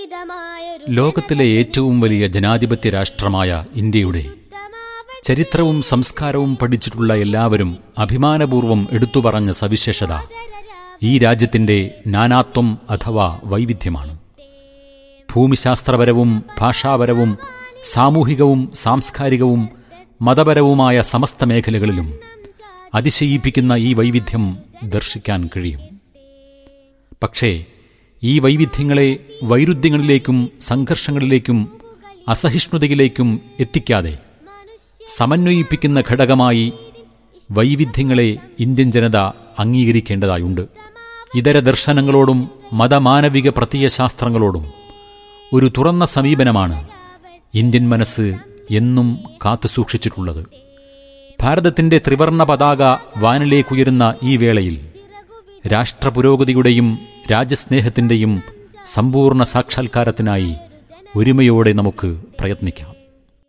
ലോകത്തിലെ ഏറ്റവും വലിയ ജനാധിപത്യ രാഷ്ട്രമായ ഇന്ത്യയുടെ ചരിത്രവും സംസ്കാരവും പഠിച്ചിട്ടുള്ള എല്ലാവരും അഭിമാനപൂർവ്വം എടുത്തുപറഞ്ഞ സവിശേഷത ഈ രാജ്യത്തിന്റെ നാനാത്വം അഥവാ വൈവിധ്യമാണ് ഭൂമിശാസ്ത്രപരവും ഭാഷാപരവും സാമൂഹികവും സാംസ്കാരികവും മതപരവുമായ സമസ്ത മേഖലകളിലും അതിശയിപ്പിക്കുന്ന ഈ വൈവിധ്യം ദർശിക്കാൻ കഴിയും പക്ഷേ ഈ വൈവിധ്യങ്ങളെ വൈരുദ്ധ്യങ്ങളിലേക്കും സംഘർഷങ്ങളിലേക്കും അസഹിഷ്ണുതയിലേക്കും എത്തിക്കാതെ സമന്വയിപ്പിക്കുന്ന ഘടകമായി വൈവിധ്യങ്ങളെ ഇന്ത്യൻ ജനത അംഗീകരിക്കേണ്ടതായുണ്ട് ഇതര ദർശനങ്ങളോടും മതമാനവിക പ്രത്യയശാസ്ത്രങ്ങളോടും ഒരു തുറന്ന സമീപനമാണ് ഇന്ത്യൻ മനസ്സ് എന്നും കാത്തുസൂക്ഷിച്ചിട്ടുള്ളത് ഭാരതത്തിന്റെ ത്രിവർണ പതാക വാനിലേക്കുയരുന്ന ഈ വേളയിൽ രാഷ്ട്രപുരോഗതിയുടെയും രാജ്യസ്നേഹത്തിന്റെയും സമ്പൂർണ്ണ സാക്ഷാത്കാരത്തിനായി ഒരുമയോടെ നമുക്ക് പ്രയത്നിക്കാം